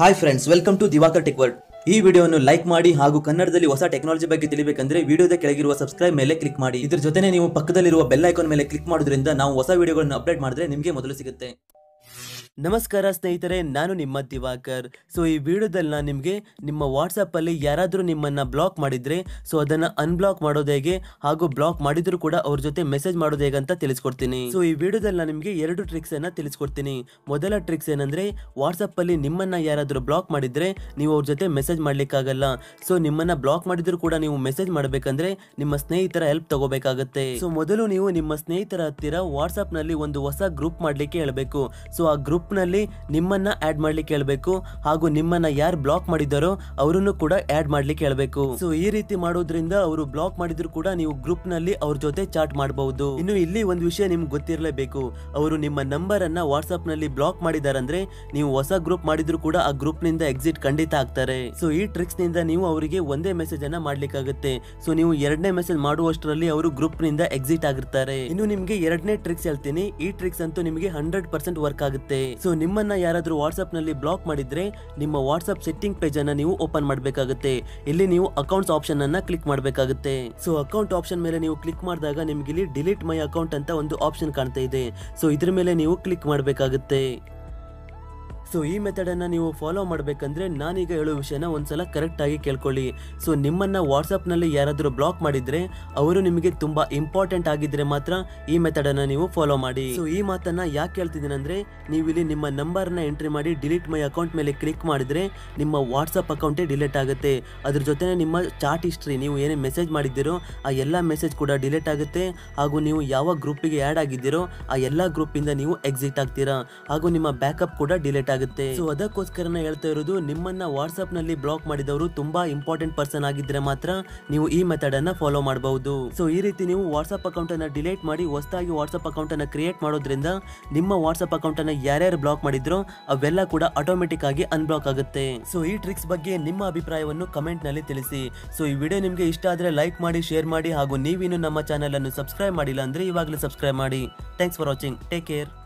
hi friends welcome to Diwakar tech world ಈ ವಿಡಿಯೋವನ್ನು like ಮಾಡಿ ಹಾಗೂ ಕನ್ನಡದಲ್ಲಿ ಹೊಸ ಟೆಕ್ನಾಲಜಿ ಬಗ್ಗೆ ತಿಳಿಬೇಕಂದ್ರೆ ವಿಡಿಯೋದ ಕೆಳಗಿರುವ ಸಬ್ಸ್ಕ್ರೈಬ್ ಮೇಲೆ ಕ್ಲಿಕ್ ಮಾಡಿ ಇದ್ರ ಜೊತೆನೆ ನೀವು ಪಕ್ಕದಲ್ಲಿರುವ ಬೆಲ್ ಐಕಾನ್ ಮೇಲೆ ಕ್ಲಿಕ್ ಮಾಡೋದ್ರಿಂದ ನಾವು ಹೊಸ ವಿಡಿಯೋಗಳನ್ನು ಅಪ್ಡೇಟ್ ಮಾಡಿದ್ರೆ ನಿಮಗೆ ಮೊದಲು ಸಿಗುತ್ತೆ ನಮಸ್ಕಾರ ಸ್ನೇಹಿತರೆ ನಾನು ನಿಮ್ಮ ದಿವಾಕರ್ ಸೊ ಈ ವಿಡಿಯೋದಲ್ಲಿ ನಾನು ನಿಮಗೆ ನಿಮ್ಮ ವಾಟ್ಸಪ್ಪಲ್ಲಿ ಯಾರಾದರೂ ನಿಮ್ಮನ್ನು ಬ್ಲಾಕ್ ಮಾಡಿದರೆ ಸೊ ಅದನ್ನು ಅನ್ಬ್ಲಾಕ್ ಮಾಡೋದು ಹೇಗೆ ಹಾಗೂ ಬ್ಲಾಕ್ ಮಾಡಿದ್ರು ಕೂಡ ಅವ್ರ ಜೊತೆ ಮೆಸೇಜ್ ಮಾಡೋದು ಹೇಗೆ ಅಂತ ತಿಳಿಸ್ಕೊಡ್ತೀನಿ ಸೊ ಈ ವಿಡಿಯೋದಲ್ಲಿ ನಾನು ನಿಮಗೆ ಎರಡು ಟ್ರಿಕ್ಸ್ ಅನ್ನ ತಿಳಿಸ್ಕೊಡ್ತೀನಿ ಮೊದಲ ಟ್ರಿಕ್ಸ್ ಏನಂದ್ರೆ ವಾಟ್ಸಪ್ಪಲ್ಲಿ ನಿಮ್ಮನ್ನ ಯಾರಾದರೂ ಬ್ಲಾಕ್ ಮಾಡಿದ್ರೆ ನೀವು ಅವ್ರ ಜೊತೆ ಮೆಸೇಜ್ ಮಾಡ್ಲಿಕ್ಕಾಗಲ್ಲ ಸೊ ನಿಮ್ಮನ್ನ ಬ್ಲಾಕ್ ಮಾಡಿದ್ರು ಕೂಡ ನೀವು ಮೆಸೇಜ್ ಮಾಡಬೇಕಂದ್ರೆ ನಿಮ್ಮ ಸ್ನೇಹಿತರ ಹೆಲ್ಪ್ ತಗೋಬೇಕಾಗತ್ತೆ ಸೊ ಮೊದಲು ನೀವು ನಿಮ್ಮ ಸ್ನೇಹಿತರ ಹತ್ತಿರ ವಾಟ್ಸ್ಆಪ್ ನಲ್ಲಿ ಒಂದು ಹೊಸ ಗ್ರೂಪ್ ಮಾಡ್ಲಿಕ್ಕೆ ಹೇಳ್ಬೇಕು ಸೊ ಆ ಗ್ರೂಪ್ ನಲ್ಲಿ ನಿಮ್ಮನ್ನ ಆಡ್ ಮಾಡ್ಲಿಕ್ಕೆ ಹೇಳ್ಬೇಕು ಹಾಗೂ ನಿಮ್ಮನ್ನ ಯಾರು ಬ್ಲಾಕ್ ಮಾಡಿದಾರೋ ಅವರನ್ನು ಕೂಡ ಆಡ್ ಮಾಡ್ಲಿಕ್ಕೆ ಹೇಳ್ಬೇಕು ಸೊ ಈ ರೀತಿ ಮಾಡೋದ್ರಿಂದ ಅವರು ಬ್ಲಾಕ್ ಮಾಡಿದ್ರು ಕೂಡ ನೀವು ಗ್ರೂಪ್ ನಲ್ಲಿ ಅವ್ರ ಜೊತೆ ಚಾಟ್ ಮಾಡಬಹುದು ಇನ್ನು ಇಲ್ಲಿ ಒಂದು ವಿಷಯ ನಿಮ್ಗೆ ಗೊತ್ತಿರಲೇಬೇಕು ಅವರು ನಿಮ್ಮ ನಂಬರ್ ಅನ್ನ ವಾಟ್ಸ್ಆಪ್ ನಲ್ಲಿ ಬ್ಲಾಕ್ ಮಾಡಿದಾರಂದ್ರೆ ನೀವು ಹೊಸ ಗ್ರೂಪ್ ಮಾಡಿದ್ರು ಕೂಡ ಆ ಗ್ರೂಪ್ ನಿಂದ ಎಕ್ಸಿಟ್ ಖಂಡಿತ ಆಗ್ತಾರೆ ಸೊ ಈ ಟ್ರಿಕ್ಸ್ ನಿಂದ ನೀವು ಅವರಿಗೆ ಒಂದೇ ಮೆಸೇಜ್ ಅನ್ನ ಮಾಡ್ಲಿಕ್ಕಾಗುತ್ತೆ ಸೊ ನೀವು ಎರಡನೇ ಮೆಸೇಜ್ ಮಾಡುವಷ್ಟರಲ್ಲಿ ಅವರು ಗ್ರೂಪ್ ನಿಂದ ಎಕ್ಸಿಟ್ ಆಗಿರ್ತಾರೆ ಇನ್ನು ನಿಮ್ಗೆ ಎರಡನೇ ಟ್ರಿಕ್ಸ್ ಹೇಳ್ತೀನಿ ಈ ಟ್ರಿಕ್ಸ್ ಅಂತೂ ನಿಮಗೆ ಹಂಡ್ರೆಡ್ ಪರ್ಸೆಂಟ್ ವರ್ಕ್ ಆಗುತ್ತೆ ಸೊ ನಿಮ್ಮನ್ನ ಯಾರಾದ್ರೂ ವಾಟ್ಸ್ಆಪ್ ನಲ್ಲಿ ಬ್ಲಾಕ್ ಮಾಡಿದ್ರೆ ನಿಮ್ಮ ವಾಟ್ಸ್ಆಪ್ ಸೆಟ್ಟಿಂಗ್ ಪೇಜ್ ಅನ್ನ ನೀವು ಓಪನ್ ಮಾಡಬೇಕಾಗುತ್ತೆ ಇಲ್ಲಿ ನೀವು ಅಕೌಂಟ್ಸ್ ಆಪ್ಷನ್ ಅನ್ನ ಕ್ಲಿಕ್ ಮಾಡಬೇಕಾಗುತ್ತೆ ಸೊ ಅಕೌಂಟ್ ಆಪ್ಷನ್ ಮೇಲೆ ನೀವು ಕ್ಲಿಕ್ ಮಾಡಿದಾಗ ನಿಮ್ಗೆ ಇಲ್ಲಿ ಡಿಲೀಟ್ ಮೈ ಅಕೌಂಟ್ ಅಂತ ಒಂದು ಆಪ್ಷನ್ ಕಾಣ್ತಾ ಇದೆ ಸೊ ಇದ್ರ ಮೇಲೆ ನೀವು ಕ್ಲಿಕ್ ಮಾಡಬೇಕಾಗುತ್ತೆ ಸೊ ಈ ಮೆಥಡನ್ನು ನೀವು ಫಾಲೋ ಮಾಡಬೇಕಂದ್ರೆ ನಾನೀಗ ಹೇಳೋ ವಿಷಯನ ಒಂದ್ಸಲ ಕರೆಕ್ಟಾಗಿ ಕೇಳ್ಕೊಳ್ಳಿ ಸೊ ನಿಮ್ಮನ್ನು ವಾಟ್ಸಪ್ನಲ್ಲಿ ಯಾರಾದರೂ ಬ್ಲಾಕ್ ಮಾಡಿದರೆ ಅವರು ನಿಮಗೆ ತುಂಬ ಇಂಪಾರ್ಟೆಂಟ್ ಆಗಿದ್ದರೆ ಮಾತ್ರ ಈ ಮೆಥಡನ್ನು ನೀವು ಫಾಲೋ ಮಾಡಿ ಸೊ ಈ ಮಾತನ್ನು ಯಾಕೆ ಹೇಳ್ತಿದ್ದೀನಿ ಅಂದರೆ ನೀವು ಇಲ್ಲಿ ನಿಮ್ಮ ನಂಬರ್ನ ಎಂಟ್ರಿ ಮಾಡಿ ಡಿಲೀಟ್ ಮೈ ಅಕೌಂಟ್ ಮೇಲೆ ಕ್ಲಿಕ್ ಮಾಡಿದರೆ ನಿಮ್ಮ ವಾಟ್ಸಪ್ ಅಕೌಂಟೇ ಡಿಲೀಟ್ ಆಗುತ್ತೆ ಅದ್ರ ಜೊತೆ ನಿಮ್ಮ ಚಾಟ್ ಹಿಸ್ಟ್ರಿ ನೀವು ಏನೇ ಮೆಸೇಜ್ ಮಾಡಿದ್ದೀರೋ ಆ ಎಲ್ಲ ಮೆಸೇಜ್ ಕೂಡ ಡಿಲೀಟ್ ಆಗುತ್ತೆ ಹಾಗೂ ನೀವು ಯಾವ ಗ್ರೂಪಿಗೆ ಆ್ಯಡ್ ಆಗಿದ್ದೀರೋ ಆ ಎಲ್ಲ ಗ್ರೂಪಿಂದ ನೀವು ಎಕ್ಸಿಟ್ ಆಗ್ತೀರಾ ಹಾಗೂ ನಿಮ್ಮ ಬ್ಯಾಕಪ್ ಕೂಡ ಡಿಲೀಟ್ ಆಗುತ್ತೆ ಸೊ ಅದಕ್ಕೋಸ್ಕರನೇ ಹೇಳ್ತಾ ಇರೋದು ನಿಮ್ಮನ್ನ ವಾಟ್ಸ್ಆಪ್ ನಲ್ಲಿ ಬ್ಲಾಕ್ ಮಾಡಿದವರು ತುಂಬಾ ಇಂಪಾರ್ಟೆಂಟ್ ಪರ್ಸನ್ ಆಗಿದ್ರೆ ಮಾತ್ರ ನೀವು ಈ ಮೆಥಡ್ ಅನ್ನ ಫಾಲೋ ಮಾಡಬಹುದು ಸೊ ಈ ರೀತಿ ನೀವು ವಾಟ್ಸ್ಆಪ್ ಅಕೌಂಟ್ ಅನ್ನ ಡಿಲೀಟ್ ಮಾಡಿ ಹೊಸದಾಗಿ ವಾಟ್ಸ್ಆಪ್ ಅಕೌಂಟ್ ಅನ್ನ ಕ್ರಿಯೇಟ್ ಮಾಡೋದ್ರಿಂದ ನಿಮ್ಮ ವಾಟ್ಸ್ಆಪ್ ಅಕೌಂಟ್ ಅನ್ನ ಯಾರ್ಯಾರು ಬ್ಲಾಕ್ ಮಾಡಿದ್ರೋ ಅವೆಲ್ಲ ಕೂಡ ಆಟೋಮೆಟಿಕ್ ಆಗಿ ಅನ್ಬ್ಲಾಕ್ ಆಗುತ್ತೆ ಸೊ ಈ ಟ್ರಿಕ್ಸ್ ಬಗ್ಗೆ ನಿಮ್ಮ ಅಭಿಪ್ರಾಯವನ್ನು ಕಮೆಂಟ್ ನಲ್ಲಿ ತಿಳಿಸಿ ಸೊ ಈ ವಿಡಿಯೋ ನಿಮಗೆ ಇಷ್ಟ ಆದ್ರೆ ಲೈಕ್ ಮಾಡಿ ಶೇರ್ ಮಾಡಿ ಹಾಗೂ ನೀವಿನ್ನು ನಮ್ಮ ಚಾನೆಲ್ ಅನ್ನು ಸಬ್ಸ್ಕ್ರೈಬ್ ಮಾಡಿಲ್ಲ ಅಂದ್ರೆ ಇವಾಗಲೇ ಸಬ್ಸ್ಕ್ರೈಬ್ ಮಾಡಿ thanks for watching take care